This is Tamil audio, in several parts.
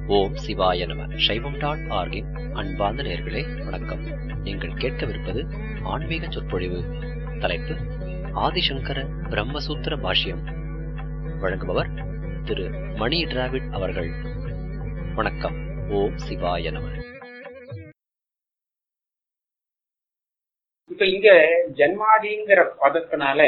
ஓம் சிவாய நம சைவம் டாட் ஆர்கின் அன்பார்ந்த நேர்களே வணக்கம் நீங்கள் கேட்கவிருப்பது ஆன்மீக சொற்பொழிவு தலைப்பு ஆதிசங்கர பிரம்மசூத்திர பாஷ்யம் வழங்குபவர் திரு மணி டிராவிட் அவர்கள் வணக்கம் ஓம் சிவாய நம இப்ப இங்க ஜன்மாதிங்கிற பதத்தினால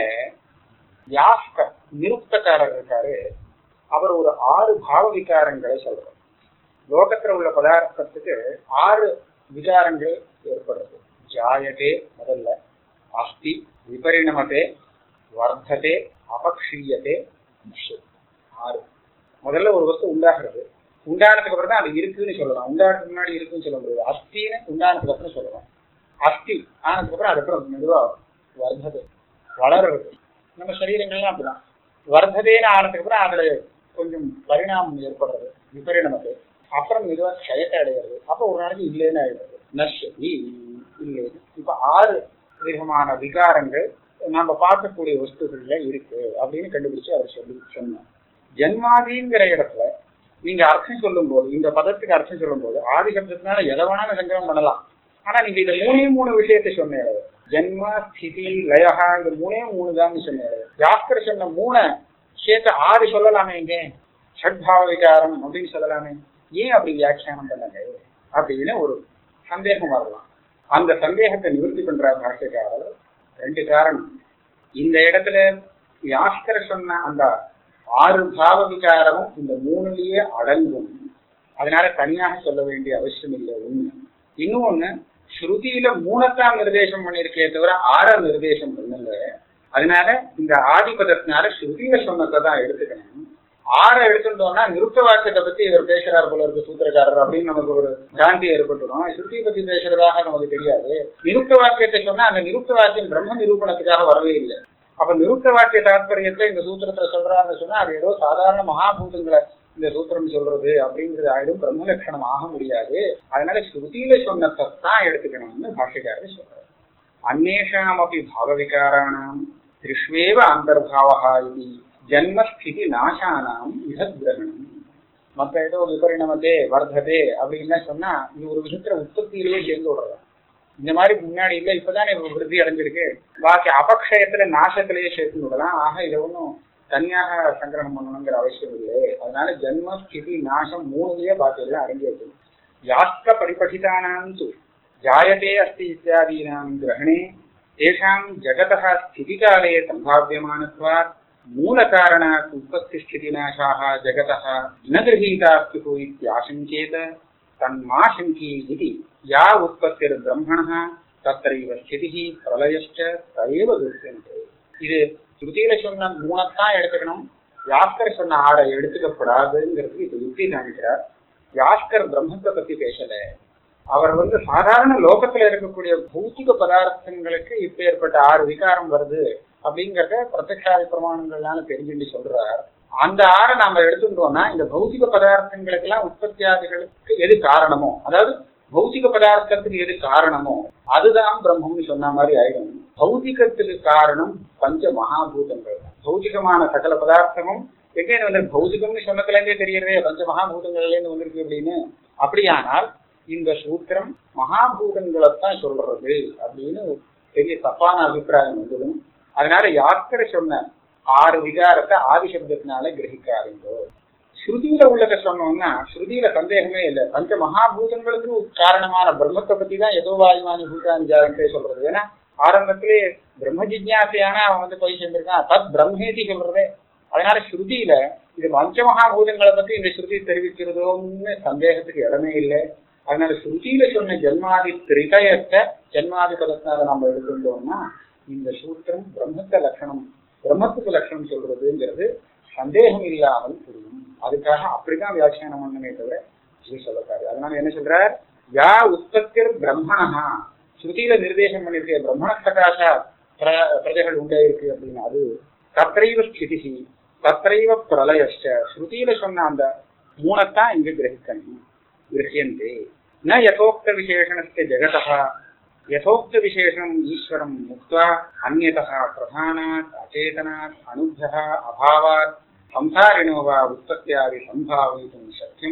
யாஸ்கர் நிருப்தக்காரர் இருக்காரு அவர் ஒரு ஆறு பாவ விகாரங்களை சொல்றார் லோகத்துல உள்ள பதார்த்தத்துக்கு ஆறு விகாரங்கள் ஏற்படுறது ஜாயதே முதல்ல அஸ்தி விபரிணமதே வர்த்ததே அபக்ஷீயதே நஷ்யதே. ஆறு முதல்ல ஒரு வஸ்து உண்டாகிறது உண்டானதுக்கு அப்புறம் தான் அது இருக்குன்னு சொல்லலாம் உண்டானதுக்கு முன்னாடி இருக்குன்னு சொல்ல முடியாது அஸ்தின்னு உண்டானதுக்கு அப்புறம் சொல்லலாம் அஸ்தி ஆனதுக்கு அப்புறம் அதுக்கப்புறம் மெதுவா வர்த்தது வளர்றது நம்ம சரீரங்கள்லாம் அப்படிதான் வர்த்ததேன்னு ஆனதுக்கு அப்புறம் அதுல கொஞ்சம் பரிணாமம் ஏற்படுறது விபரிணமது அப்புறம் மெதுவா க்ஷயத்தை அடைகிறது அப்ப ஒரு நாளைக்கு இல்லைன்னு ஆயிடுறது நஷ்யதி இல்லை இப்ப ஆறு விதமான விகாரங்கள் நம்ம பார்க்கக்கூடிய வஸ்துகள்ல இருக்கு அப்படின்னு கண்டுபிடிச்சு அவர் சொல்லி சொன்னார் ஜென்மாதிங்கிற இடத்துல நீங்க அர்த்தம் சொல்லும் போது இந்த பதத்துக்கு அர்த்தம் சொல்லும் போது ஆதி சப்தத்தினால எதை வேணாலும் சங்கிரகம் பண்ணலாம் ஆனா நீங்க இந்த மூணே மூணு விஷயத்தை சொன்னீங்க ஜென்ம ஸ்திதி லயஹா இந்த மூணே மூணு தான் சொன்னீங்க யாஸ்கர் சொன்ன மூணை சேர்த்து ஆறு சொல்லலாமே இங்க ஷட்பாவ விகாரம் அப்படின்னு சொல்லலாமே ஏன் அப்படி வியாக்கியானம் பண்ணல அப்படின்னு ஒரு சந்தேகம் வரலாம் அந்த சந்தேகத்தை நிவர்த்தி பண்ற பாஷ்யக்காரர் ரெண்டு காரணம் இந்த இடத்துல யாஸ்கர் சொன்ன அந்த ஆறு பாவ விகாரமும் இந்த மூணுலயே அடங்கும் அதனால தனியாக சொல்ல வேண்டிய அவசியம் இல்லை ஒண்ணு இன்னொன்னு ஸ்ருதியில மூணத்தான் நிர்தேசம் பண்ணிருக்கே தவிர ஆற நிர்தேசம் பண்ணுங்க அதனால இந்த ஆதிபதத்தினால ஸ்ருதியில சொன்னதை தான் எடுத்துக்கணும் ஆற எடுத்துட்டோம்னா நிருத்த வாக்கியத்தை பத்தி இவர் பேசுறாரு போல இருக்கு சூத்திரக்காரர் அப்படின்னு நமக்கு ஒரு காந்தி ஏற்பட்டுடும் ஸ்ருதியை பத்தி பேசுறதாக நமக்கு தெரியாது நிருத்த வாக்கியத்தை சொன்னா அந்த நிருத்த வாக்கியம் பிரம்ம நிரூபணத்துக்காக வரவே இல்லை அப்ப நிருத்த வாக்கிய தாற்பயத்தை இந்த சூத்திரத்துல சொல்றாருன்னு சொன்னா அது ஏதோ சாதாரண மகாபூதங்களை இந்த சூத்திரம் சொல்றது அப்படிங்கிறது ஆயிடும் பிரம்ம லட்சணம் ஆக முடியாது அதனால ஸ்ருதியில சொன்னதை தான் எடுத்துக்கணும்னு பாஷைக்காரர் சொல்றாரு அந்நேஷாம் அப்படி பாவவிகாராணாம் திருஷ்வேவ அந்தர்பாவா இது ஜன்மஸ்திதி நாசானாம் இதத்கிரகணம் மத்த ஏதோ விபரிணமத்தே வர்த்ததே அப்படின்னு சொன்னா இது ஒரு விதத்துல உற்பத்தியிலேயே சேர்ந்து விடுறோம் இந்த மாதிரி முன்னாடி இல்லை இப்பதானே விருத்தி அடைஞ்சிருக்கு பாக்கி அபக்ஷயத்துல நாசத்திலேயே சேர்த்து விடலாம் ஆக இதை ஒன்றும் தனியாக சங்கிரகம் பண்ணணுங்கிற அவசியம் இல்லை அதனால ஜென்ம ஸ்திதி நாசம் மூணுலயே பாக்கி எல்லாம் அடங்கியிருக்கு யாஸ்க பரிபఠితాனாம் து ஜாயதே அஸ்தி இத்தியாதீனாம் கிரகணே தேஷாம் ஜகதः ஸ்திதிகாலே சம்பாவியமானத்வாத் மூலகாரணாத் உற்பத்திஸ்திதிநாசாः ஜகதः न गृहीता स्युः इत्याशङ्केत तन्माशङ्की इति या उत्पत्तिर्ब्रह्मणः तत्रैव स्थितिः प्रलयश्च तदेव दृश्यन्ते இது ஸ்ருதியில சொன்ன மூணத்தான் எடுத்துக்கணும் யாஸ்கர் சொன்ன ஆறை எடுத்துக்கப்படாதுங்கிறதுக்கு இது யுக்தி காமிக்கிறார் யாஸ்கர் பிரம்மத்தை பத்தி பேசல அவர் வந்து சாதாரண லோகத்துல இருக்கக்கூடிய பௌத்திக பதார்த்தங்களுக்கு இப்ப ஏற்பட்ட ஆறு விகாரம் வருது அப்படிங்கறத பிரத்யக்ஷாதி பிரமாணங்கள்னால தெரிஞ்சுட்டு சொல்றார் அந்த ஆறை நாம எடுத்துட்டோம்னா இந்த பௌத்திக பதார்த்தங்களுக்கு எல்லாம் உற்பத்தியாதிகளுக்கு எது காரணமோ அதாவது பௌத்திக பதார்த்தத்துக்கு எது காரணமோ அதுதான் பிரம்மம்னு சொன்ன மாதிரி ஆயிடும் பௌதிகத்துக்கு காரணம் பஞ்ச மகாபூதங்கள் பௌதிகமான சகல பதார்த்தமும் எங்கே வந்து பௌதிகம்னு சொன்னதுல இருந்தே தெரியறதே பஞ்ச மகாபூதங்கள்ல இருந்து வந்திருக்கு அப்படின்னு அப்படியானால் இந்த சூத்திரம் மகாபூதங்களைத்தான் சொல்றது அப்படின்னு பெரிய தப்பான அபிப்பிராயம் வந்ததும் அதனால யாத்திரை சொன்ன ஆறு விகாரத்தை ஆதிசப்தத்தினால கிரகிக்காருங்கோ ஸ்ருதியில உள்ளத சொன்னோம்னா ஸ்ருதியில சந்தேகமே இல்லை பஞ்ச மகாபூதங்களுக்கு காரணமான பிரம்மத்தை பத்தி தான் ஏதோ வாயுமானி பூதானி ஜாதகத்தை சொல்றது ஏன்னா ஆரம்பத்திலே பிரம்ம ஜிஜாசையான அவன் வந்து போய் சேர்ந்திருக்கான் தத் பிரம்மேதி சொல்றதே அதனால ஸ்ருதியில இது பஞ்ச மகாபூதங்களை பத்தி இந்த ஸ்ருதி தெரிவிக்கிறதோன்னு சந்தேகத்துக்கு இடமே இல்லை அதனால ஸ்ருதியில சொன்ன ஜென்மாதி திரிதயத்தை ஜென்மாதி பதத்தினால நம்ம எடுத்துட்டோம்னா இந்த சூத்திரம் பிரம்மத்த லட்சணம் பிரம்மத்துக்கு லட்சணம் சொல்றதுங்கிறது சந்தேகம் இல்லாமல் புரியும் அதுக்காக அப்படிதான் வியாக்கியானம் பண்ணமே தவிர இது சொல்லக்காரு அதனால என்ன சொல்றார் யா உற்பத்திர் பிரம்மணா ஸ்ருதியில நிர்தேசம் பண்ணிருக்க பிரம்மண சகாசா பிரஜைகள் உண்டே இருக்கு அப்படின்னு அது தத்தைவ ஸ்திதி தத்தைவ பிரளயச்ச ஸ்ருதியில சொன்ன அந்த மூணத்தான் இங்கு கிரகிக்கணும் கிரகியந்தே ந யதோக்த விசேஷணஸ்ய ஜெகதா यथोक्त विशेषण ईश्वर मुक्त अन्यतः प्रधानात् अचेतनात् अनुभ्यः अभावात् संसारिणो वा उत्पत्त्यादि सम्भावयितुं शक्यं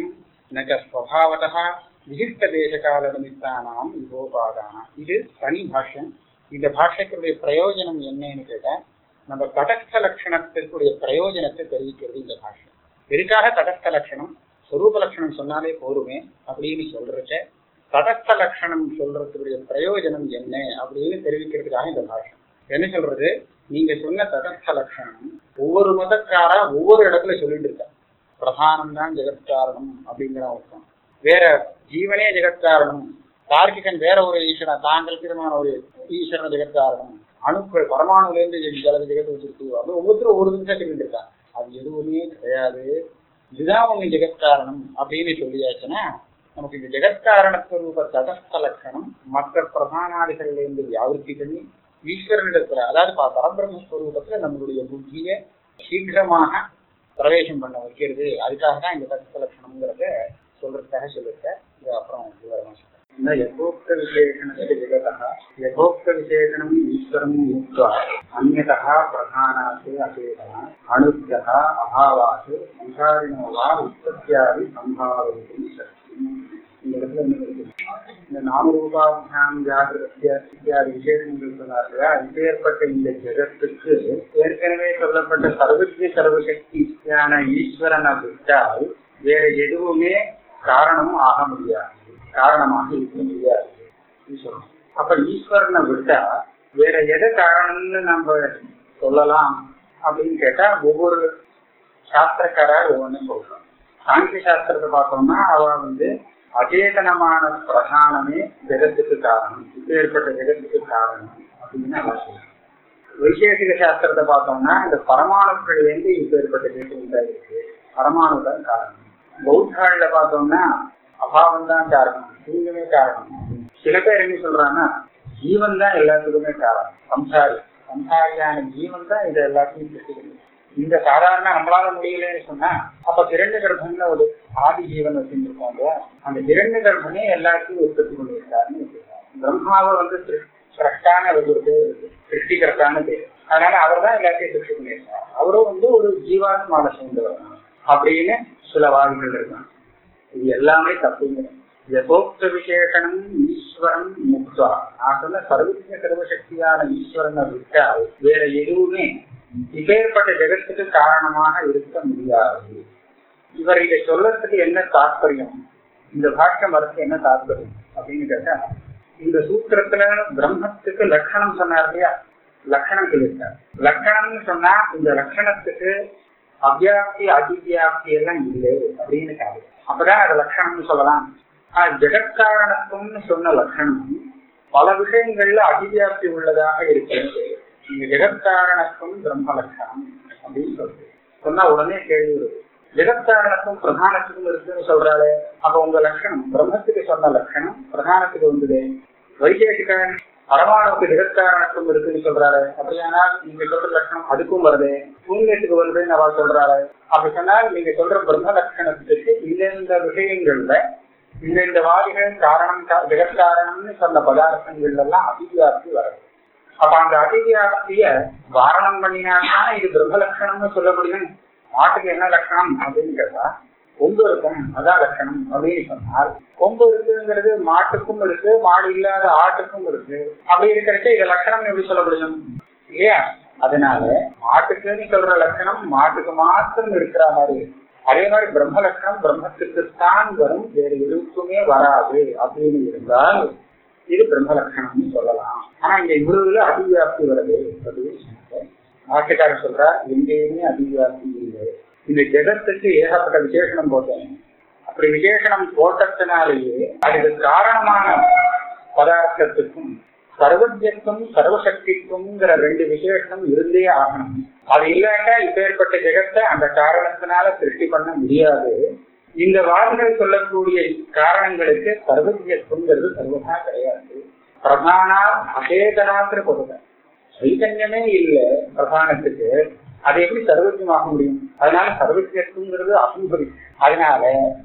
நக ஸ்வபாவதா விசிஷ்ட தேசகால நிமித்தானாம் யுகோபாதானம் இது தனி பாஷ்யம் இந்த பாஷ்யத்தினுடைய பிரயோஜனம் என்னன்னு கேட்டா நம்ம தடஸ்த லட்சணத்திற்குரிய பிரயோஜனத்தை தெரிவிக்கிறது இந்த பாஷ்யம் எதுக்காக தடஸ்த லட்சணம் சொரூப லட்சணம் சொன்னாலே போருமே அப்படின்னு சொல்றத தடஸ்த லட்சணம் சொல்றதுக்குரிய பிரயோஜனம் என்ன அப்படின்னு தெரிவிக்கிறதுக்காக இந்த பாஷ்யம் என்ன சொல்றது நீங்க சொன்ன தடஸ்த லட்சணம் ஒவ்வொரு மதக்காரா ஒவ்வொரு இடத்துல சொல்லிட்டு இருக்கா பிரதானம் தான் ஜெகத்காரணம் அப்படிங்கிற அர்த்தம் வேற ஜீவனே ஜெகத்காரணம் தார்க்கிகன் வேற ஒரு ஈஸ்வரன் தாங்கள் திருமான ஒரு ஈஸ்வரன் ஜெகத்காரணம் அணுக்கள் பரமாணுல இருந்து ஜல ஜெகத்து வச்சிருக்கு அப்படி ஒவ்வொருத்தரும் ஒவ்வொரு நிமிஷம் சொல்லிட்டு இருக்காங்க அது எதுவுமே கிடையாது இதுதான் உங்க ஜெகத்காரணம் அப்படின்னு சொல்லியாச்சுன்னா நமக்கு இந்த ஜெகத்காரணத்துவ தடஸ்த லட்சணம் மற்ற பிரதானாதிகள்ல இருந்து வியாவிருத்தி பண்ணி ஈஸ்வரனிடத்துல அதாவது ப- பரபிரம்மஸ்வரூபத்துல நம்மளுடைய புத்தியை சீக்கிரமாக பிரவேசம் பண்ண வைக்கிறது அதுக்காக தான் இந்த தடஸ்த லட்சணம்ங்கிறத சொல்றதுக்காக சொல்லியிருக்கேன் இது அப்புறம் விவரமா சொல்றேன் இந்த யதோக்த விசேஷணस्य जगतः यथोक्तविशेषणम् ईश्वरं मुक्त्वा अन्यतः प्रधानात् अचेतः अणुभ्यः अभावात् संसारिणो वा उत्पत्त्यादि सम्भावयितुं शक्ति இந்த இடத்துல என்ன இருக்கு? இந்த நாமரூபாபியாம் ஜாகிரத்திய இத்தியாதி விசேஷங்கள் சொன்னார்களா இப்பேற்பட்ட இந்த ஜெகத்துக்கு ஏற்கனவே சொல்லப்பட்ட சர்வஜ்ய சர்வசக்தியான ஈஸ்வரனை விட்டால் வேற எதுவுமே காரணம் ஆக முடியாது காரணமாக இருக்க முடியாது அப்படின்னு சொல்லணும். அப்ப ஈஸ்வரனை விட்டா வேற எதை காரணம்னு நம்ம சொல்லலாம் அப்படின்னு கேட்டா ஒவ்வொரு சாஸ்திரக்காரர் ஒவ்வொன்றும் சொல்றோம் சாங்கிய சாஸ்திரத்தை பார்த்தோம்னா அவ வந்து அச்சேதனமான பிரதானமே ஜெகத்துக்கு காரணம் இப்பேற்பட்ட ஜெகத்துக்கு காரணம் அப்படின்னு அவ சொல்றாங்க வைசேஷிக சாஸ்திரத்தை பார்த்தோம்னா இந்த பரமாணுக்கள்லேருந்து இப்பேற்பட்ட ஜெகத்து உண்டாயிருக்கு பரமாணு தான் காரணம் பௌத்தாள்ல பார்த்தோம்னா அபாவம் தான் காரணம் தூங்கவே காரணம் சில பேர் என்ன சொல்றாங்கன்னா ஜீவன் தான் எல்லாத்துக்குமே காரணம் சம்சாரி சம்சாரியான ஜீவன் தான் இதை எல்லாத்தையும் சிருஷ்டிக்கிறது இந்த சாதாரண நம்மளால முடியலன்னு சொன்னா அப்ப இரண்டு கர்ப்பம்னு ஒரு ஆதி ஜீவன் வச்சிருக்கோம் இல்லையா அந்த இரண்டு கர்ப்பமே எல்லாத்தையும் உற்பத்தி பண்ணியிருக்காருன்னு வச்சிருக்காங்க பிரம்மாவை வந்து சிரஷ்டான ஒரு பேர் இருக்கு சிருஷ்டிகர்த்தான பேர் அதனால அவர் தான் எல்லாத்தையும் சிருஷ்டி பண்ணியிருக்காரு அவரும் வந்து ஒரு ஜீவாத்மாவை சேர்ந்தவர் தான். அப்படின்னு சில வாதிகள் இருக்காங்க இது எல்லாமே தப்புங்க யதோக்த விசேஷனம் ஈஸ்வரன் முக்தா நான் சொன்ன சர்வஜ சர்வசக்தியான ஈஸ்வரனை விட்டால் வேற எதுவுமே இப்பேற்பட்ட ஜெகத்துக்கு காரணமாக இருக்க முடியாது இவர் இதை சொல்லறதுக்கு என்ன தாற்பயம் இந்த பாஷ்யம் வரதுக்கு என்ன தாற்பயம் அப்படின்னு கேட்டா இந்த சூத்திரத்துல பிரம்மத்துக்கு லட்சணம் சொன்னார் இல்லையா லட்சணம் சொல்லியிருக்கார் லட்சணம்னு சொன்னா இந்த லட்சணத்துக்கு அவ்யாப்தி அதிவியாப்தி எல்லாம் இல்லை அப்படின்னு காது அப்பதான் அது லட்சணம்னு சொல்லலாம் ஆனா ஜெகத்காரணத்துவம்னு சொன்ன லட்சணம் பல விஷயங்கள்ல அதிவியாப்தி உள்ளதாக இருக்கிறது நீங்க ஜெகத்காரணத்துவம் பிரம்ம லட்சணம் அப்படின்னு சொல்றது சொன்னா உடனே கேள்வி வருது ஜெகத்காரணத்துவம் பிரதானத்துக்கும் இருக்குன்னு சொல்றாரு அப்ப உங்க லட்சணம் பிரம்மத்துக்கு சொன்ன லட்சணம் பிரதானத்துக்கு வந்தது வைசேஷிகன் பரமாணுக்கு ஜெகத்காரணத்துவம் இருக்குன்னு சொல்றாரு அப்படியானால் நீங்க சொல்ற லட்சணம் அதுக்கும் வருது பூங்கத்துக்கு வருதுன்னு அவர் சொல்றாரு அப்படி சொன்னால் நீங்க சொல்ற பிரம்ம லட்சணத்துக்கு இந்தந்த விஷயங்கள்ல இந்த இந்த வாதிகள் காரணம் கா- ஜெகத்காரணம்னு சொன்ன பதார்த்தங்கள் எல்லாம் அதிவியாப்தி வருது அப்ப அந்த அதிவியாப்திய வாரணம் பண்ணினால்தான் இது பிரம்ம லட்சணம்னு சொல்ல முடியும் மாட்டுக்கு என்ன லட்சணம் அப்படின்னு கேட்டா கொம்பு இருக்கணும் அதான் லட்சணம் அப்படின்னு சொன்னால் கொம்பு இருக்குங்கிறது மாட்டுக்கும் இருக்கு மாடு இல்லாத ஆட்டுக்கும் இருக்கு அப்படி இருக்கிறச்ச இது லட்சணம் எப்படி சொல்ல முடியும் இல்லையா அதனால மாட்டுக்குன்னு சொல்ற லட்சணம் மாட்டுக்கு மாத்திரம் இருக்கிற மாதிரி இருக்கு. அதே மாதிரி பிரம்ம லட்சணம் பிரம்மத்துக்குத்தான் வரும் வேற எதுக்குமே வராது அப்படின்னு இருந்தால் இது பிரம்ம லட்சணம்னு சொல்லலாம் ஆனா இங்க இவ்வளவுல அதிவியாப்தி வருது அப்படின்னு சொன்னாங்க. ஆட்சிக்காரர் சொல்றா எங்கேயுமே அதிவியாப்தி இல்லை இந்த ஜெகத்துக்கு ஏகப்பட்ட விசேஷனம் போட்டேன் அப்படி விசேஷனம் போட்டத்தினாலேயே அதுக்கு காரணமான பதார்த்தத்துக்கும் சர்வஜத்துவம் சர்வசக்தித்துவம்ங்கிற ரெண்டு விசேஷம் இருந்தே ஆகணும் அது இல்லாட்டா இப்பேற்பட்ட ஜெகத்தை அந்த காரணத்தினால சிருஷ்டி பண்ண முடியாது இந்த வாதிகள் சொல்லக்கூடிய காரணங்களுக்கு சர்வஜத்துவங்கிறது சர்வதா கிடையாது பிரதானா அசேதனாத்திர பொருள் சைதன்யமே இல்லை பிரதானத்துக்கு அது எப்படி சர்வஜமாக முடியும் அதனால சர்வஜத்துவங்கிறது அசம்பவி அதனால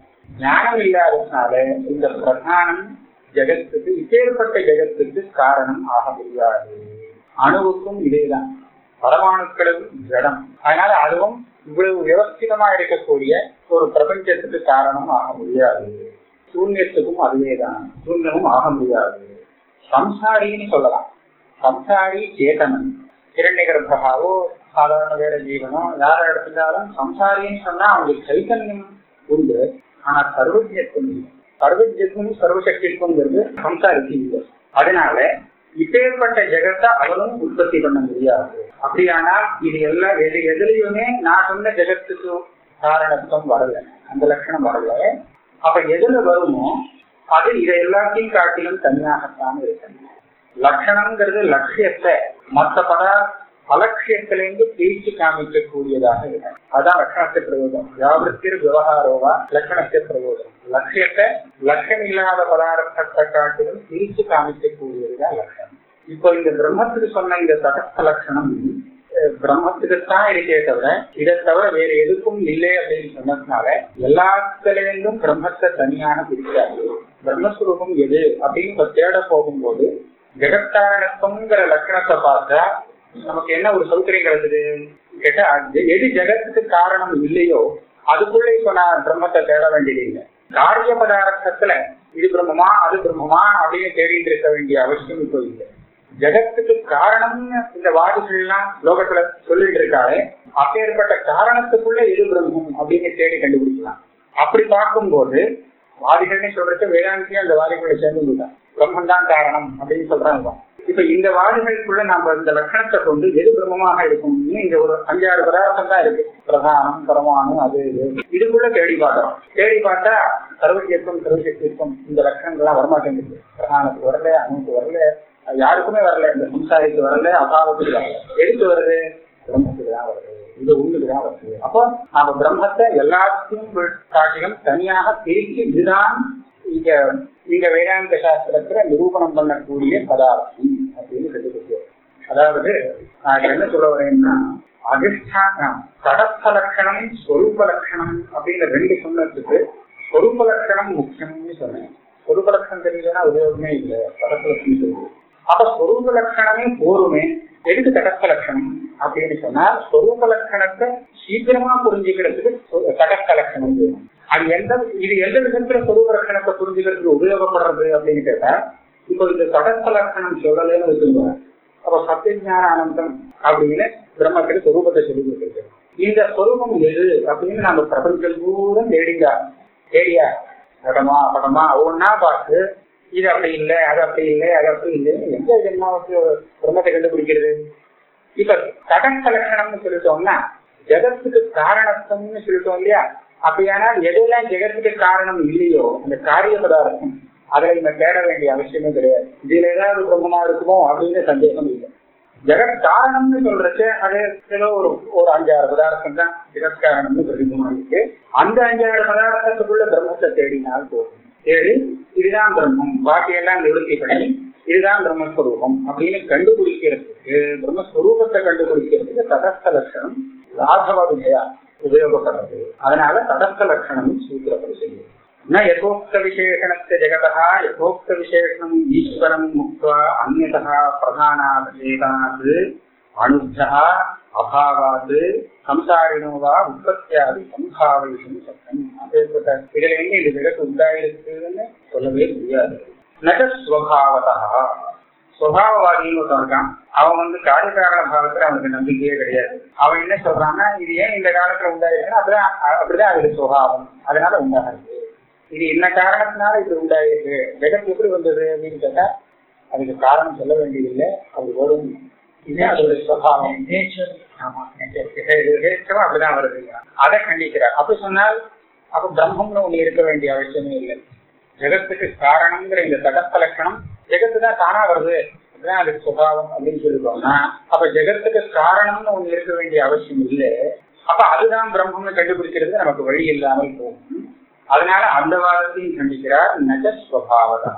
ஞானம் இல்லாததுனால இந்த பிரதானம் ஜெகத்துக்கு இப்பேற்பட்ட ஜெகத்துக்கு காரணம் ஆக முடியாது அணுவுக்கும் இதேதான் பரமாணுக்களும் ஜடம் அதனால அதுவும் இவ்வளவு வியவஸ்திதமா இருக்கக்கூடிய ஒரு பிரபஞ்சத்துக்கு காரணம் ஆக முடியாது சூன்யத்துக்கும் அதுவேதான் சூன்யமும் ஆக முடியாது சம்சாரின்னு சொல்லலாம் சம்சாரி சேதனன் இரண்ய கர்ப்பகாவோ சாதாரண வேற ஜீவனோ யார எடுத்துட்டாலும் சம்சாரின்னு சொன்னா அவங்களுக்கு சைத்தன்யம் உண்டு ஆனா சர்வஜத்துவம் இல்லை சர்வஜத்துவம் சர்வசக்தித்துவங்கிறது சம்சாரிக்கு இல்லை அதனால இப்பேற்பட்ட ஜெகத்தை அவனும் உற்பத்தி பண்ண முடியாது அப்படியானால் இது எல்லாம் எது எதுலையுமே நான் சொன்ன ஜெகத்துக்கு காரணத்துவம் வரல அந்த லட்சணம் வரல அப்ப எதுல வருமோ அது இதை எல்லாத்தையும் காட்டிலும் தனியாகத்தான் இருக்கணும் லட்சணம்ங்கிறது லட்சியத்தை மற்ற பதார்த்த அலட்சியத்திலிருந்து பிரித்து காமிக்கக்கூடியதாக இருக்கும் அதான் லட்சணத்தை பிரயோகம் யாவத்திற்கு விவகாரோவா லட்சணத்தை பிரயோகம் லட்சியத்தை லட்சம் இல்லாத பதார்த்தத்தை காட்டிலும் பிரித்து காமிக்கக்கூடியதுதான் லட்சணம் இப்போ இந்த பிரம்மத்துக்கு சொன்ன இந்த தடஸ்த லட்சணம் பிரம்மத்துக்குத்தான் இருக்கே தவிர இதை தவிர வேற எதுக்கும் இல்லை அப்படின்னு சொன்னதுனால எல்லாத்திலிருந்தும் பிரம்மத்தை தனியாக பிரிக்காது பிரம்மஸ்வரூபம் எது அப்படின்னு தேட போகும்போது ஜெகத்காரணத்துவங்கிற லட்சணத்தை பார்த்தா நமக்கு என்ன ஒரு சௌகரியம் கிடைச்சது கேட்டா எது ஜெகத்துக்கு காரணம் இல்லையோ அதுக்குள்ள இப்ப நான் பிரம்மத்தை தேட வேண்டியது இல்லை காரிய பதார்த்தத்துல இது பிரம்மமா அது பிரம்மமா அப்படின்னு தேடிட்டு இருக்க வேண்டிய அவசியம் இப்போ இல்லை ஜெகத்துக்கு காரணம்னு இந்த வாதிகள் எல்லாம் லோகத்துல சொல்லிட்டு இருக்காரு அப்பேற்பட்ட காரணத்துக்குள்ள எது பிரம்மம் அப்படின்னு தேடி கண்டுபிடிக்கலாம் அப்படி பார்க்கும்போது வாதிகள்னு சொல்றது வேதாந்தியும் அந்த வாதிகளை சேர்ந்து பிரம்மன் தான் காரணம் அப்படின்னு சொல்றாங்க இப்ப இந்த வாதிகளுக்குள்ள நம்ம இந்த லட்சணத்தை கொண்டு எது பிரம்மமாக இருக்கும்னு இங்க ஒரு அஞ்சாறு பதார்த்தம் தான் இருக்கு பிரதானம் பரமானு அது இது இதுக்குள்ள தேடி பார்க்கிறோம் தேடி பார்த்தா சர்வஜத்துவம் சர்வசக்திக்கும் இந்த லட்சணங்கள்லாம் வரமாட்டேங்குது பிரதானத்துக்கு வரல அணுக்கு வரல யாருக்குமே வரல இந்த சம்சாரிக்கு வரல அபாவத்துக்கு வரல எதுக்கு வருது பிரம்மத்துக்கு தான் வருது இது ஒண்ணுக்கு தான் வருது அப்போ நாம பிரம்மத்தை எல்லாத்தையும் காட்டிலும் தனியாக பிரித்து இதுதான் இங்க இங்க வேதாந்த சாஸ்திரத்துல நிரூபணம் பண்ணக்கூடிய பதார்த்தம் அப்படின்னு கண்டுபிடிக்கிறோம் அதாவது நான் என்ன சொல்ல வரேன்னா அதிஷ்டானம் தடஸ்த லட்சணம் ஸ்வரூப லட்சணம் அப்படின்னு ரெண்டு சொன்னதுக்கு ஸ்வரூப லட்சணம் முக்கியம்னு சொன்னேன் ஸ்வரூப லட்சணம் தெரியலன்னா உபயோகமே இல்லை தடஸ்த லட்சணம் தெரியுது அப்ப ஸ்வரூப லட்சணமே போருமே எதுக்கு தடஸ்த லட்சணம் அப்படின்னு சொன்னா ஸ்வரூப லட்சணத்தை சீக்கிரமா புரிஞ்சுக்கிறதுக்கு தடஸ்த லட்சணம் வேணும் அது எந்த இது எந்த விதத்துல ஸ்வரூப லட்சணத்தை புரிஞ்சுக்கிறதுக்கு உபயோகப்படுறது அப்படின்னு கேட்டா இப்போ இந்த தடஸ்த லட்சணம் சொல்லலன்னு வச்சுக்கோங்க அப்ப சத்தியஞான ஆனந்தம் அப்படின்னு பிரம்மத்துக்கு ஸ்வரூபத்தை சொல்லி கொடுத்துருக்கு இந்த ஸ்வரூபம் எது அப்படின்னு நம்ம பிரபஞ்சம் பூரா தேடிங்க தேடியா படமா படமா ஒன்னா பார்த்து இது அப்படி இல்லை அது அப்படி இல்லை அது அப்படி இல்லை எந்த ஜென்மாவுக்கு பிரம்மத்தை கண்டுபிடிக்கிறது இப்ப தடஸ்த லட்சணம்னு சொல்லிட்டோம்னா ஜெகத்துக்கு காரணத்துவம்னு சொல்லிட்டோம் இல்லையா அப்படியானால் எதெல்லாம் ஜெகத்துக்கு காரணம் இல்லையோ அந்த காரிய பதார்த்தம் அதை நம்ம தேட வேண்டிய அவசியமே கிடையாது இதுல ஏதாவது பிரம்மமா இருக்குமோ அப்படின்னு சந்தேகம் இல்லை ஜெகத் காரணம்னு சொல்றச்சு அது ஏதோ ஒரு ஒரு அஞ்சாறு பதார்த்தம் தான் ஜெகத் காரணம்னு பிரதிபமா இருக்கு அந்த அஞ்சாறு பதார்த்தத்துக்குள்ள பிரம்மத்தை தேடினால் போதும் தேடி இதுதான் பிரம்மம் பாக்கியெல்லாம் நிவர்த்தி பண்ணி இதுதான் பிரம்மஸ்வரூபம் அப்படின்னு கண்டுபிடிக்கிறதுக்கு பிரம்மஸ்வரூபத்தை கண்டுபிடிக்கிறதுக்கு தடஸ்த லட்சணம் ராகவ விஜயா உபயோகப்படுறது அதனால தடஸ்த லட்சணம் சூத்திரப்படி செய்யும் न यथोक्त विशेषणस्य जगतः यथोक्त विशेषणम् ईश्वरम् मुक्त्वा अन्यतः प्रधानात् अणुभ्यः अभावात् संसारिणो वा உற்பத்தியாதி சம்பாவிஷம் சத்தம் அப்பேற்பட்ட இதுல எங்க இந்த ஜெகத்து உண்டாயிருக்குன்னு சொல்லவே முடியாது நக ஸ்வபாவதா சுவாவவாதின்னு ஒருத்தன் இருக்கான் அவன் வந்து காரியகாரண பாவத்துல அவனுக்கு நம்பிக்கையே கிடையாது அவன் என்ன சொல்றான்னா இது ஏன் இந்த காலத்துல உண்டாயிருக்குன்னா அப்படிதான் அப்படிதான் அதுக்கு சுபாவம் அதனால உண்டாகிறது இது என்ன காரணத்தினால இது உண்டாயிருக்கு ஜெகத் எப்படி வந்தது அப்படின்னு கேட்டா அதுக்கு காரணம் சொல்ல வேண்டியதில்லை அது வரும் இதுதான் அதோட சுவாவம் ஆமா அப்படிதான் வருது அதை கண்டிக்கிறார் அப்படி சொன்னால் அப்ப பிரம்மம்னு ஒண்ணு இருக்க வேண்டிய அவசியமே இல்லை ஜெகத்துக்கு காரணம்ங்கிற இந்த தடஸ்த லட்சணம் ஜெகத்து தான் தானா வருது அதுதான் அதுக்கு சுபாவம் அப்படின்னு சொல்லிடுவோம்னா அப்ப ஜெகத்துக்கு காரணம்னு ஒண்ணு இருக்க வேண்டிய அவசியம் இல்லை அப்ப அதுதான் பிரம்மம்னு கண்டுபிடிக்கிறது நமக்கு வழி இல்லாமல் போகும் அதனால அந்த வாதத்தையும் கண்டிக்கிறார் நஜஸ்வபாவதா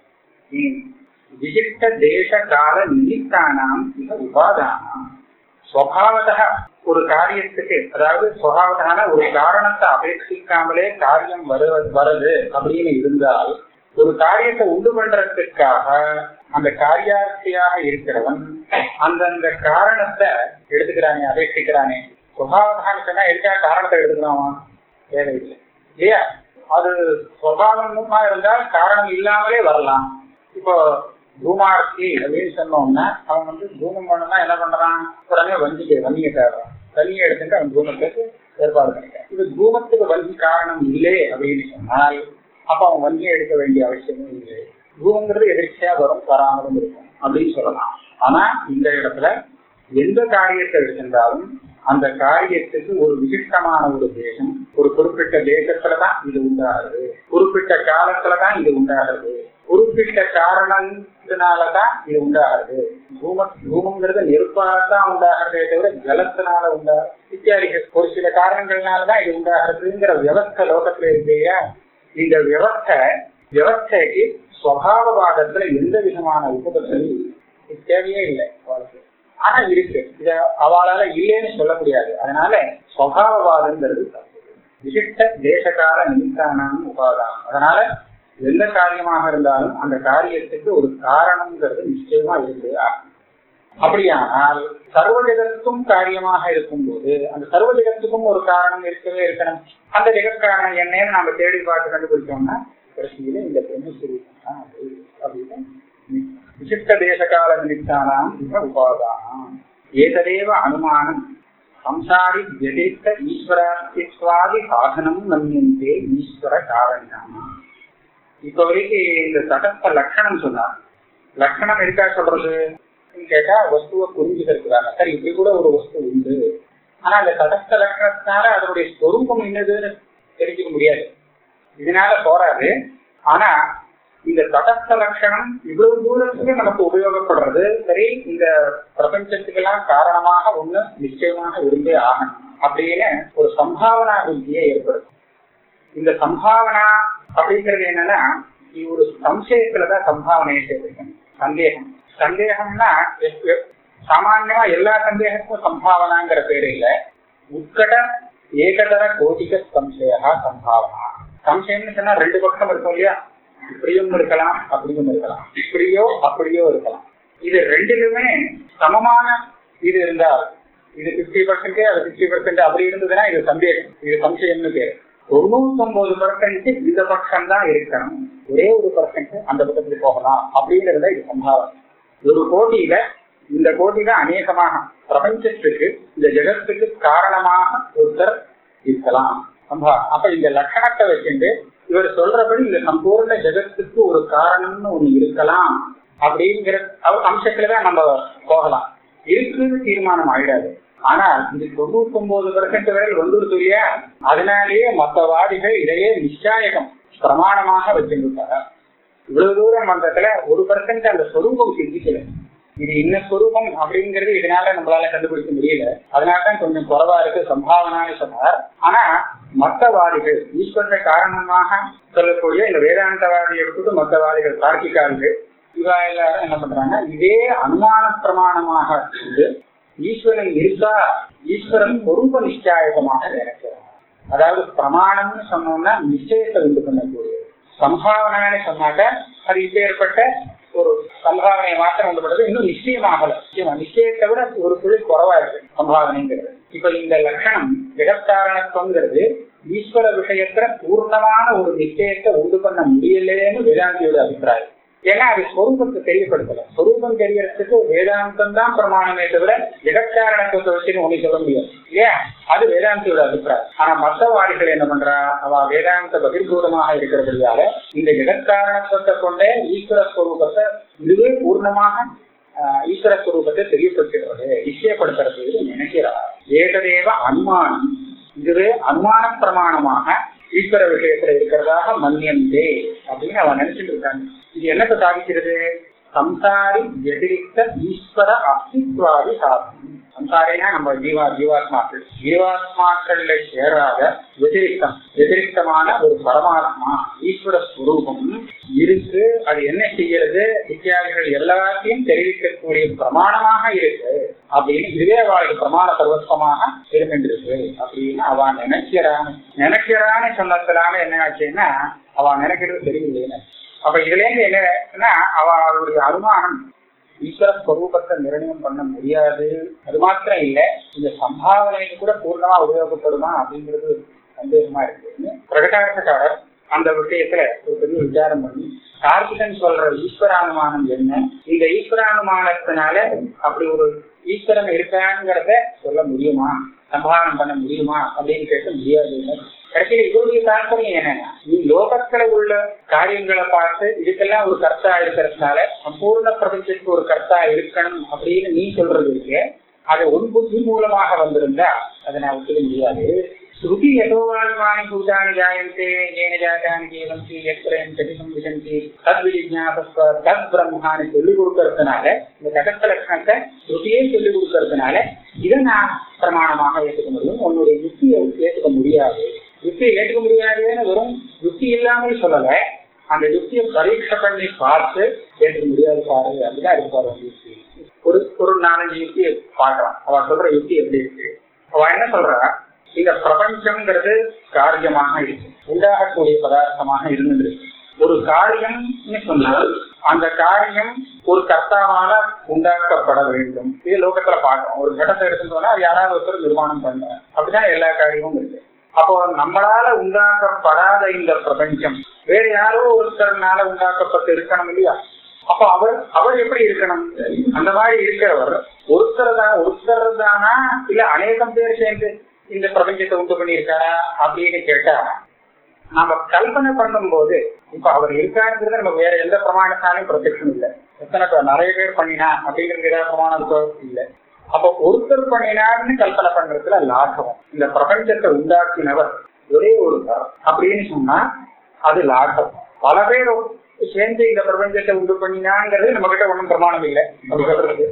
விசிஷ்ட தேச கால நிமித்தானாம் மிக உபாதானம் ஸ்வபாவதா ஒரு காரியத்துக்கு அதாவது சுவாவதான ஒரு காரணத்தை அபேட்சிக்காமலே காரியம் வரு வருது அப்படின்னு இருந்தால் ஒரு காரியத்தை உண்டு பண்றதுக்காக அந்த காரியார்த்தியாக இருக்கிறவன் அந்தந்த காரணத்தை எடுத்துக்கிறானே அபேட்சிக்கிறானே சுபாவதானிக்கன்னா எதுக்காக காரணத்தை எடுத்துக்கலாமா தேவையில்லை இல்லையா அது சுவாவமா இருந்தால் காரணம் இல்லாமலே வரலாம் இப்போ தூமார்த்தி அப்படின்னு சொன்னோம்னா அவன் வந்து தூமம் பண்ணனா என்ன பண்றான் உடனே வஞ்சிக்கு வண்டியை தேடுறான் தண்ணியை எடுத்துட்டு அவன் தூமத்துக்கு ஏற்பாடு பண்ணிட்டான் இது தூமத்துக்கு வஞ்சி காரணம் இல்லை அப்படின்னு சொன்னால் அப்ப அவன் வண்டியை எடுக்க வேண்டிய அவசியமும் இல்லை தூமங்கிறது எதிர்ச்சியா வரும் வராமலும் இருக்கும் அப்படின்னு சொல்லலாம் ஆனா இந்த இடத்துல எந்த காரியத்தை எடுத்திருந்தாலும் அந்த காரியத்துக்கு ஒரு விசிஷ்டமான ஒரு தேசம் ஒரு குறிப்பிட்ட தேசத்துலதான் இது உண்டாகுது குறிப்பிட்ட காலத்துலதான் இது உண்டாகுது குறிப்பிட்ட காரணத்தினாலதான் இது உண்டாகுது பூம பூமங்கிறது நெருப்பாலதான் உண்டாகிறதே தவிர ஜலத்தினால உண்டா இத்தியாதி ஒரு சில காரணங்கள்னாலதான் இது உண்டாகிறதுங்கிற வியவஸ்த லோகத்துல இருக்கையா இந்த வியவஸ்த வியவஸ்தைக்கு சுவாவவாதத்துல எந்த விதமான உபதத்தையும் தேவையே இல்லை அவளுக்கு ஆனா இருக்கு இத அவளால இல்லைன்னு சொல்ல முடியாது அதனால சுவாவவாதங்கிறது விசிஷ்ட தேசகால நிமித்தானான உபாதானம் அதனால எந்த காரியமாக இருந்தாலும் அந்த காரியத்துக்கு ஒரு காரணம்ங்கிறது நிச்சயமா இருக்கு அப்படியானால் சர்வ ஜெகத்துக்கும் காரியமாக இருக்கும் போது அந்த சர்வ ஜெகத்துக்கும் ஒரு காரணம் இருக்கவே இருக்கணும் அந்த ஜெகத் காரணம் என்னன்னு நம்ம தேடி பார்த்து கண்டுபிடிச்சோம்னா கடைசியில இந்த பிரம்மஸ்வரூபம் தான் அது அப்படின்னு விசிஷ்ட தேசகால நிமித்தானாம் இவ உபாதானம் ஏததேவ அனுமானம் சம்சாரி व्यतिरिक्त ஈஸ்வராஸ்தித்வாதி சாதனம் மன்னியந்தே ஈஸ்வர காரணியாமா இப்ப வரைக்கும் இந்த தடஸ்த லட்சணம் சொன்னார் லட்சணம் இருக்கா சொல்றது கேட்டா வஸ்துவை புரிஞ்சுக்கிறதுக்காக சரி இப்படி கூட ஒரு வஸ்து உண்டு ஆனா அந்த தடஸ்த லட்சணத்தினால அதனுடைய ஸ்வரூபம் என்னதுன்னு தெரிஞ்சுக்க முடியாது இதனால போறாது ஆனா இந்த தடஸ்த லட்சணம் இவ்வளவு தூரத்துக்கு நமக்கு உபயோகப்படுறது சரி இந்த பிரபஞ்சத்துக்கெல்லாம் காரணமாக ஒண்ணு நிச்சயமாக இருந்தே ஆகணும் அப்படின்னு ஒரு சம்பாவனா புத்தியை ஏற்படுத்தும் இந்த சம்பாவனா அப்படிங்கிறது என்னன்னா இது ஒரு சம்சயத்துலதான் சம்பாவனையை சேர்த்துக்கணும் சந்தேகம் சந்தேகம்னா சாமான்யமா எல்லா சந்தேகத்துக்கும் சம்பாவனாங்கிற பேரு இல்ல உட்கட ஏகதர கோடிக சம்சயா சம்பாவனா சம்சயம்னு சொன்னா ரெண்டு பக்கம் இருக்கும் இல்லையா இப்படியும் இருக்கலாம் அப்படியும் இருக்கலாம் இப்படியோ அப்படியோ இருக்கலாம் இது ரெண்டிலுமே சமமான இது இருந்தால் இது பிப்டி பர்சன்ட் அது பிப்டி பர்சன்ட் அப்படி இருந்ததுன்னா இது சந்தேகம் இது சம்சயம்னு பேரு தொண்ணூத்தி ஒன்பது பர்சன்ட் இந்த பக்கம் தான் இருக்கணும் ஒரே ஒரு பர்சன்ட் அந்த பக்கத்துக்கு போகலாம் அப்படிங்கறத இது சம்பாவனை ஒரு கோட்டியில இந்த கோட்டியில அநேகமாக பிரபஞ்சத்துக்கு இந்த ஜெகத்துக்கு காரணமாக ஒருத்தர் இருக்கலாம் சம்பாவனை அப்ப இந்த லட்சணத்தை வச்சுட்டு இவர் சொல்றபடி இந்த சம்பூர்ண ஜெகத்துக்கு ஒரு காரணம்னு ஒண்ணு இருக்கலாம் அப்படிங்கிற அம்சத்துலதான் நம்ம போகலாம் இருக்குன்னு தீர்மானம் ஆயிடாது ஆனால் இது தொண்ணூத்தி ஒன்பது பெர்சென்ட் வரை வந்துடுது இல்லையா அதனாலேயே மற்ற வாதிகள் இதையே நிச்சயாயகம் பிரமாணமாக வச்சிருக்காங்க இவ்வளவு தூரம் வந்ததுல ஒரு பர்சன்ட் அந்த சொரூபம் சிந்திக்கல இது இன்ன சொரூபம் அப்படிங்கிறது இதனால நம்மளால கண்டுபிடிக்க முடியல அதனாலதான் கொஞ்சம் குறைவா இருக்கு சம்பாவனான்னு சொன்னார் ஆனா மத்தவாதிகள் ஈஸ்வரனை காரணமாக சொல்லக்கூடிய இந்த வேதாந்தவாதியை விட்டுட்டு மத்தவாதிகள் தார்க்கிகார்கள் இவா எல்லாரும் என்ன பண்றாங்க இதே அனுமான பிரமாணமாக இருந்து ஈஸ்வரன் இருக்கா ஈஸ்வரன் பொறுப்ப நிச்சயாயகமாக நினைக்கிறார் அதாவது பிரமாணம்னு சொன்னோம்னா நிச்சயத்தை உண்டு பண்ணக்கூடியது சம்பாவனான்னு சொன்னாக்க அது இப்பேற்பட்ட ஒரு சம்பாவனையை மாத்திரம் உண்டு பண்றது இன்னும் நிச்சயமாகல நிச்சயமா நிச்சயத்தை விட ஒரு துளி குறவா இருக்கு சம்பாவனைங்கிறது இப்ப இந்த லட்சணம் ஜெகத்காரணத்துவங்கிறது ஈஸ்வர விஷயத்துல பூர்ணமான ஒரு நிச்சயத்தை உண்டு பண்ண முடியலன்னு வேதாந்தியோட அபிப்பிராயம் ஏன்னா அது ஸ்வரூபத்தை தெரியப்படுத்தல ஸ்வரூபம் தெரியறதுக்கு வேதாந்தம் தான் பிரமாணமே தவிர ஜெகத்காரணத்துவத்தை வச்சுன்னு ஒண்ணு சொல்ல முடியாது ஏன் அது வேதாந்தியோட அபிப்பிராயம் ஆனா மத்தவாதிகள் என்ன பண்றா அவ வேதாந்த பகிர்பூதமாக இருக்கிறபடியால இந்த ஜெகத்காரணத்துவத்தை கொண்டே ஈஸ்வர ஸ்வரூபத்தை இதுவே பூர்ணமாக ஈஸ்வர ஸ்வரூபத்தை தெரியப்படுத்துகிறது நிச்சயப்படுத்துறது நினைக்கிறார் ஏகதேவ அனுமானம் இதுவே அனுமான பிரமாணமாக ஈஸ்வர விஷயத்துல இருக்கிறதாக மன்னியந்தே அப்படின்னு அவன் நினைச்சிட்டு இருக்காங்க இது என்னத்தை சாதிக்கிறது சம்சாரி வெதிரிக்த ஈஸ்வர அஸ்தித்வாதி சாதனம் சம்சாரினா நம்ம ஜீவா ஜீவாத்மாக்கள் ஜீவாத்மாக்கள்ல சேராத வெதிரிக்தம் வெதிரிக்தமான ஒரு பரமாத்மா ஈஸ்வர ஸ்வரூபம் இருக்கு அது என்ன செய்யறது இத்தியாதிகள் எல்லாத்தையும் தெரிவிக்கக்கூடிய பிரமாணமாக இருக்கு அப்படின்னு இதுவே அவளுக்கு பிரமாண சர்வஸ்வமாக இருக்கின்றிருக்கு அப்படின்னு அவன் நினைக்கிறான் நினைக்கிறான்னு சொன்னதுனால என்ன ஆச்சுன்னா அவன் நினைக்கிறது தெரியலைன்னு அப்ப இதுல இருந்து என்னன்னா அவ அவருடைய அனுமானம் ஈஸ்வர ஸ்வரூபத்தை நிர்ணயம் பண்ண முடியாது அது மாத்திரம் இல்ல இந்த சம்பாவனைக்கு கூட பூர்ணமா உபயோகப்படுமா அப்படிங்கிறது சந்தேகமா இருக்கு பிரகடாசக்காரர் அந்த விஷயத்துல ஒரு பெரிய விசாரம் பண்ணி கார்த்திகன் சொல்ற ஈஸ்வரானுமானம் என்ன இந்த ஈஸ்வரானுமானத்தினால அப்படி ஒரு ஈஸ்வரன் இருக்காங்கிறத சொல்ல முடியுமா சம்பாவனம் பண்ண முடியுமா அப்படின்னு கேட்க முடியாது கடைசியில இவருடைய தாற்பயம் என்னன்னா நீ லோகத்துல உள்ள காரியங்களை பார்த்து இதுக்கெல்லாம் ஒரு கர்த்தா இருக்கிறதுனால சம்பூர்ண பிரபஞ்சத்துக்கு ஒரு கர்த்தா இருக்கணும் அப்படின்னு நீ சொல்றது இருக்கு அது உன் புத்தி மூலமாக வந்திருந்தா அதை நான் ஒத்துக்க முடியாது ஸ்ருதி யதோவாதிமானி பூதானி ஜாயந்தே ஏன ஜாதானி ஜீவந்தி எத்திரம் சதிசம் விசந்தி தத் விஜாபஸ்வ தத் பிரம்மான்னு சொல்லி கொடுக்கறதுனால இந்த தகத்த லட்சணத்தை ஸ்ருதியே சொல்லி கொடுக்கறதுனால இதை நான் பிரமாணமாக ஏற்றுக்க முடியும் உன்னுடைய யுக்தியை ஏற்றுக்க முடியாது யுக்தியை ஏற்றுக்க முடியாதுன்னு வெறும் யுக்தி இல்லாமல் சொல்லல அந்த யுக்தியை பரீட்சை பண்ணி பார்த்து ஏற்றுக்க முடியாது பாரு அப்படிதான் இருப்பாரு அந்த யுக்தி ஒரு ஒரு நாலஞ்சு யுக்தியை பார்க்கலாம் அவ சொல்ற யுக்தி எப்படி இருக்கு அவ என்ன சொல்றா இந்த பிரபஞ்சம்ங்கிறது காரியமாக இருக்கு உண்டாகக்கூடிய பதார்த்தமாக இருந்தது ஒரு காரியம்னு சொன்னால் அந்த காரியம் ஒரு கர்த்தாவால உண்டாக்கப்பட வேண்டும் இது லோகத்துல பார்க்கணும் ஒரு கடத்தை எடுத்துட்டோம்னா அது யாராவது ஒருத்தர் நிர்மாணம் பண்றாங்க அப்படிதான் எல்லா காரியமும் இருக்கு அப்போ நம்மளால உண்டாக்கப்படாத இந்த பிரபஞ்சம் வேற யாரோ ஒருத்தர்னால உண்டாக்கப்பட்டு இருக்கணும் இல்லையா அப்ப அவர் அவர் எப்படி இருக்கணும் அந்த மாதிரி இருக்கிறவர் ஒருத்தர் தான் ஒருத்தர் தானா இல்ல அநேகம் பேர் சேர்ந்து இந்த பிரபஞ்சத்தை உண்டு பண்ணியிருக்காரா அப்படின்னு கேட்டா நாம கல்பனை பண்ணும்போது இப்ப அவர் இருக்காருங்கிறது நமக்கு வேற எந்த பிரமாணத்தாலையும் பிரத்யட்சம் இல்லை எத்தனை பேர் நிறைய பேர் பண்ணினா அப்படிங்கிறது ஏதாவது பிரமாணம் இருக்கோ இல்லை அப்ப ஒருத்தர் பண்ணினார்னு கல்பனை பண்றதுல லாഘவம் இந்த பிரபஞ்சத்தை உண்டாக்கினவர் ஒரே ஒருத்தர் அப்படின்னு சொன்னா அது லாഘவம் பல பேர் சேர்ந்து இந்த பிரபஞ்சத்தை உண்டு பண்ணினாங்கிறது நம்ம கிட்ட ஒண்ணும் பிரமாணம் இல்லை அப்படி சொல்றது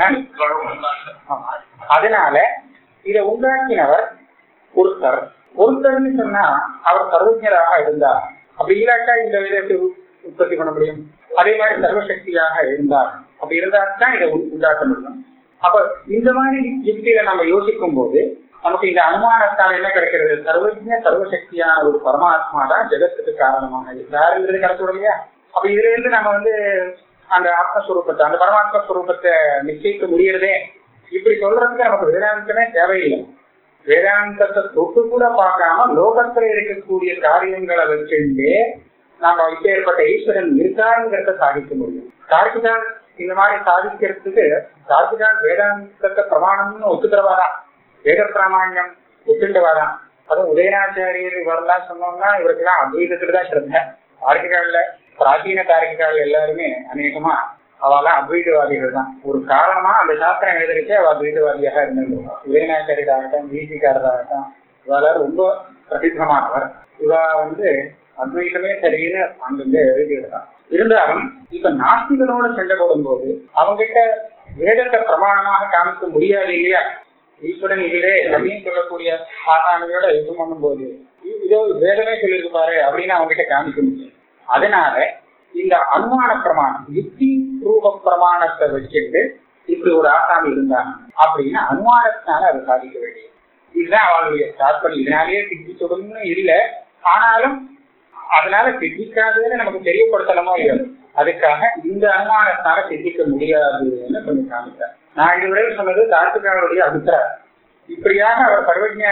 அதனால இதை உண்டாக்கினவர் ஒருத்தர் ஒருத்தர்னு சொன்னா அவர் சர்வஜராக இருந்தார் அப்படி இல்லாட்டா இந்த விதத்தை உற்பத்தி பண்ண முடியும் அதே மாதிரி சர்வசக்தியாக இருந்தார் அப்படி இருந்தால்தான் இதை உண்டாக்க முடியும் அப்ப இந்த மாதிரி யுக்தியில நம்ம யோசிக்கும் போது நமக்கு இந்த அனுமானத்தால் என்ன கிடைக்கிறது சர்வஜ சர்வசக்தியான ஒரு பரமாத்மா தான் ஜெகத்துக்கு காரணமாக இருக்கிறாருங்கிறது கிடைச்சிடும் இல்லையா அப்ப இதுல இருந்து நம்ம வந்து அந்த ஆத்மஸ்வரூபத்தை அந்த பரமாத்ம ஸ்வரூபத்தை நிச்சயிக்க முடியறதே இப்படி சொல்றதுக்கு நமக்கு வேதாந்தமே தேவையில்லை வேதாந்தத்தை தொட்டு கூட பார்க்காம லோகத்துல இருக்கக்கூடிய காரியங்களை வச்சுட்டு நாம இப்பேற்பட்ட ஈஸ்வரன் இருக்காருங்கிறத சாதிக்க முடியும் கார்த்திகால் இந்த மாதிரி சாதிக்கிறதுக்கு கார்த்திகால் வேதாந்தத்தை பிரமாணம்னு ஒத்துக்கிறவாதான் வேத பிராமணியம் ஒத்துண்டவாதான் அதுவும் உதயநாச்சாரியர் இவரெல்லாம் சொன்னோம்னா இவருக்கெல்லாம் அத்வைதத்துல தான் சிறந்த தார்க்கிகால பிராச்சீன தார்க்கிகால் எல்லாருமே அநேகமா அவெல்லாம் அத்வைதவாதிகள் தான் ஒரு காரணமா அந்த சாஸ்திரம் எழுதிருக்கே அவ அத்வைதவாதியாக இருந்திருந்தோம் உதயநாச்சாரியராகட்டும் வீசிக்காரராகட்டும் இவெல்லாம் ரொம்ப பிரசித்தமானவர் இவ வந்து அத்வைதமே சரின்னு அங்கிருந்து எழுதியிருக்கான் இருந்தாலும் இப்ப நாஸ்திகளோட சண்டை போடும்போது அவங்கிட்ட வேதத்தை பிரமாணமாக காமிக்க முடியாது இல்லையா ஈஸ்வரன் இதுவே அப்படின்னு சொல்லக்கூடிய ஆசாமியோட இது பண்ணும்போது இதோ வேதமே சொல்லியிருக்கு பாரு அப்படின்னு அவங்ககிட்ட காமிக்க முடியும் அதனால இந்த அனுமான பிரமாணம் யுக்தி ரூப பிரமாணத்தை வச்சுட்டு இப்படி ஒரு ஆசாமி இருந்தாங்க அப்படின்னு அனுமானத்தினால அதை சாதிக்க வேண்டியது இதுதான் அவளுடைய தாற்பயம் இதனாலேயே சித்திச்சுடும்னு இல்லை ஆனாலும் அதனால சித்திக்காதுன்னு நமக்கு தெரியப்படுத்தலாமோ இல்லை அதுக்காக இந்த அனுமானத்தினால சிந்திக்க முடியாதுன்னு கொஞ்சம் காமித்தார் நான் இதுவரை சொன்னது கார்த்திகாவுடைய அபிப்பிராயம் இப்படியாக அவர் சர்வஜ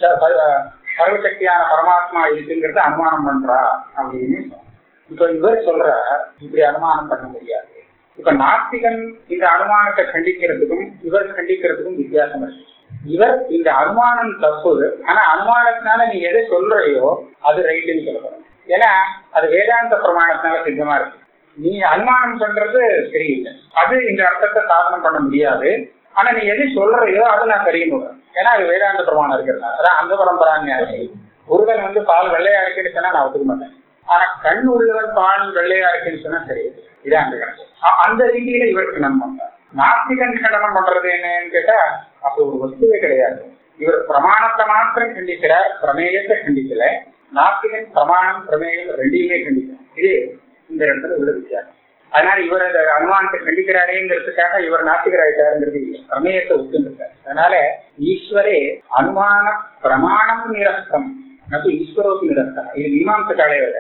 சர்வசக்தியான பரமாத்மா இருக்குங்கிறத அனுமானம் பண்றா அப்படின்னு இப்ப இவர் சொல்ற இப்படி அனுமானம் பண்ண முடியாது இப்ப நாஸ்திகன் இந்த அனுமானத்தை கண்டிக்கிறதுக்கும் இவர் கண்டிக்கிறதுக்கும் வித்தியாசம் இருக்கு இவர் இந்த அனுமானம் தப்பு ஆனா அனுமானத்தினால நீ எதை சொல்றையோ அது ரைட்டுன்னு சொல்லணும் ஏன்னா அது வேதாந்த பிரமாணத்தினால சித்தமா இருக்கு நீ அனுமானம் பண்றது சரியில்லை அது இந்த அர்த்தத்தை சாதனம் பண்ண முடியாது ஆனா நீ எது சொல்றையோ அதை நான் தெரியணும் ஏன்னா அது வேதாந்த பிரமாணம் இருக்கிறதா அதான் அந்த பரம்பரான்னு ஒருவன் வந்து பால் வெள்ளையா இருக்குன்னு சொன்னா நான் ஒத்துக்க மாட்டேன் ஆனா கண் உள்ளவன் பால் வெள்ளையா இருக்குன்னு சொன்னா சரி இதான் அந்த கணக்கு அந்த ரீதியில இவருக்கு நம்ம நாஸ்திகன் கண்டனம் பண்றது என்னன்னு கேட்டா அப்படி ஒரு வஸ்துவே கிடையாது இவர் பிரமாணத்தை மாத்திரம் கண்டிக்கிறார் பிரமேயத்தை கண்டிக்கல நாஸ்திகன் பிரமாணம் பிரமேயம் ரெண்டையுமே கண்டிக்கிறார் இது இந்த இடத்துல உள்ள வித்தியாசம் அதனால இவர் அந்த அனுமானத்தை கண்டிக்கிறாரேங்கிறதுக்காக இவர் நாஸ்திகர் ஆயிட்டாருங்கிறது இல்லை பிரமேயத்தை ஒத்துருக்காரு அதனால ஈஸ்வரே அனுமான பிரமாணம் நிரஸ்தம் அது ஈஸ்வரோக்கு நிரஸ்தம் இது மீமாம்ச காலையோட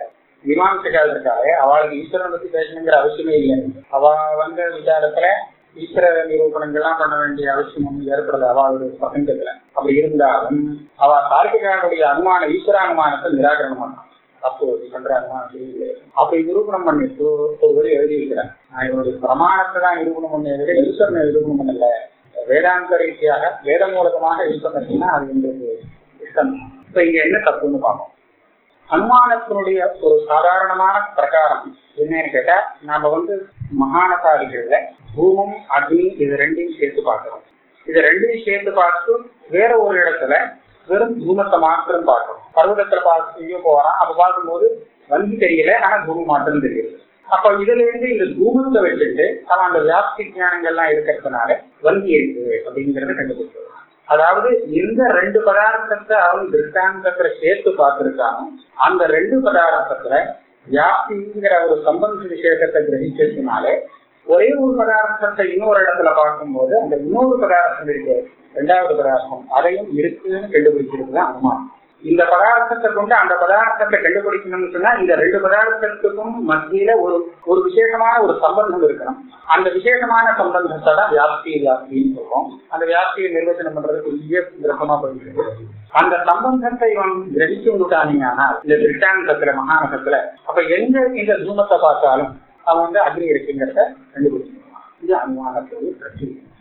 மீமாம்சகால் இருக்காளே அவளுக்கு ஈஸ்வரன் பத்தி பேசணுங்கிற அவசியமே இல்லை அவ வந்த விசாரத்துல ஈஸ்வர நிரூபணங்கள்லாம் பண்ண வேண்டிய அவசியம் ஒன்றும் ஏற்படுது அவளுடைய பிரசங்கத்துல அப்படி இருந்தாலும் அவ தார்க்கிகாருடைய அனுமான ஈஸ்வர அனுமானத்தை நிராகரணம் பண்ணான் அப்போ இது பண்ற அனுமானம் சரியில்லை அப்படி நிரூபணம் பண்ணிட்டு ஒரு வரி எழுதி வைக்கிறேன் நான் இவனுடைய பிரமாணத்தை தான் நிரூபணம் பண்ண ஈஸ்வரனை நிரூபணம் பண்ணல வேதாந்த ரீதியாக வேத மூலகமாக ஈஸ்வரன் அது எங்களுக்கு இஷ்டம் இப்ப இங்க என்ன தப்புன்னு பார்ப்போம் அனுமானத்தினுடைய ஒரு சாதாரணமான பிரகாரம் என்னன்னு கேட்டா நாம வந்து மகானசாரிகள்ல பூமம் அக்னி இது ரெண்டையும் சேர்த்து பார்க்கிறோம் இது ரெண்டையும் சேர்த்து பார்த்து வேற ஒரு இடத்துல வெறும் தூமத்தை மாத்திரம் பார்க்கிறோம் பர்வதத்துல பார்த்து எங்கேயோ போறான் அப்ப பார்க்கும்போது வங்கி தெரியல ஆனா தூமம் மாத்திரம் தெரியுது அப்ப இதுல இருந்து இந்த தூமத்தை வச்சுட்டு அவன் அந்த வியாப்தி ஞானங்கள்லாம் இருக்கிறதுனால வங்கி இருக்கு அப்படிங்கறத கண்டுபிடிச்சிருவான் அதாவது எந்த ரெண்டு பதார்த்தத்தை அவன் திருஷ்டாந்தத்துல சேர்த்து பார்த்திருக்கானோ அந்த ரெண்டு பதார்த்தத்துல வியாப்திங்கிற ஒரு சம்பந்த விசேஷத்தை கிரகிச்சதுனால ஒரே ஒரு பதார்த்தத்தை இன்னொரு இடத்துல பார்க்கும்போது அந்த இன்னொரு பதார்த்தம் இருக்கு ரெண்டாவது பதார்த்தம் அதையும் இருக்குன்னு கண்டுபிடிச்சிருக்கு தான் அனுமானம் இந்த பதார்த்தத்தை கொண்டு அந்த பதார்த்தத்தை கண்டுபிடிக்கணும்னு சொன்னா இந்த ரெண்டு பதார்த்தத்துக்கும் மத்தியில ஒரு ஒரு விசேஷமான ஒரு சம்பந்தம் இருக்கணும் அந்த விசேஷமான சம்பந்தத்தை தான் வியாப்தி வியாப்தின்னு சொல்றோம் அந்த வியாப்தியை நிர்வச்சனம் பண்றது பெரிய கிரகமா போயிருக்கு அந்த சம்பந்தத்தை இவன் கிரகிச்சு வந்துட்டானீங்கன்னா இந்த திருஷ்டாந்தத்துல மகாநகத்துல அப்ப எங்க இந்த தூமத்தை பார்த்தாலும் அவன் வந்து அக்னி இருக்குங்கிறத கண்டுபிடிச்சிருக்கான் இது அனுமானத்துடைய பிரச்சனை